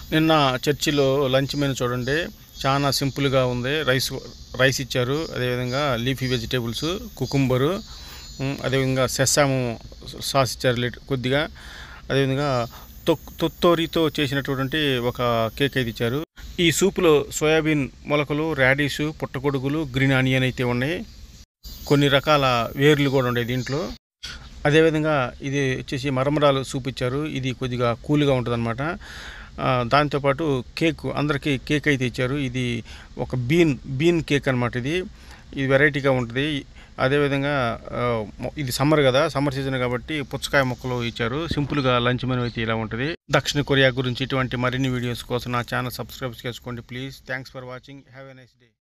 నిన్న చర్చిలో lunch menu చూడండి చాలా సింపుల్గా ఉంది రైస్ రైస్ ఇచ్చారు అదేవిధంగా లీఫీ వెజిటేబుల్స్ కుకుంబరు ఉమ్, అదేవిధంగా సెస్సాము సాస్ ఇచ్చారు లిట్- కొద్దిగా అదేవిధంగా తొక్ తొత్తోరితో చేసినటువంటి ఒక కేక్ అయితే ఇచ్చారు ఈ సూపులో సోయాబీన్ మొలకలు రాడిష్ పుట్టగొడుగులు గ్రీన్ ఆనియన్ అయితే ఉన్నాయి కొన్ని రకాల వేర్లు కూడా ఉన్నాయి దీంట్లో అదేవిధంగా ఇది వచ్చేసి మరమరాలు సూప్ ఇచ్చారు ఇది కొద్దిగా కూల్గా ఉంటుంది దాంతోపాటు కేక్ అందరికీ కేక్ అయితే ఇచ్చారు ఇది ఒక బీన్ బీన్ కేక్ అనమాట ఇది ఇది వెరైటీగా ఉంటుంది అదేవిధంగా ఆ, మొ- ఇది సమ్మర్ కదా సమ్మర్ సీజన్ కాబట్టి పుచ్చకాయ మొక్కలు ఇచ్చారు సింపుల్గా లంచ్ మెనూ అయితే ఇలా ఉంటుంది దక్షిణ కొరియా గురించి ఇటువంటి మరిన్ని వీడియోస్ కోసం నా ఛానల్ సబ్స్క్రైబ్ చేసుకోండి please thanks for watching have a nice day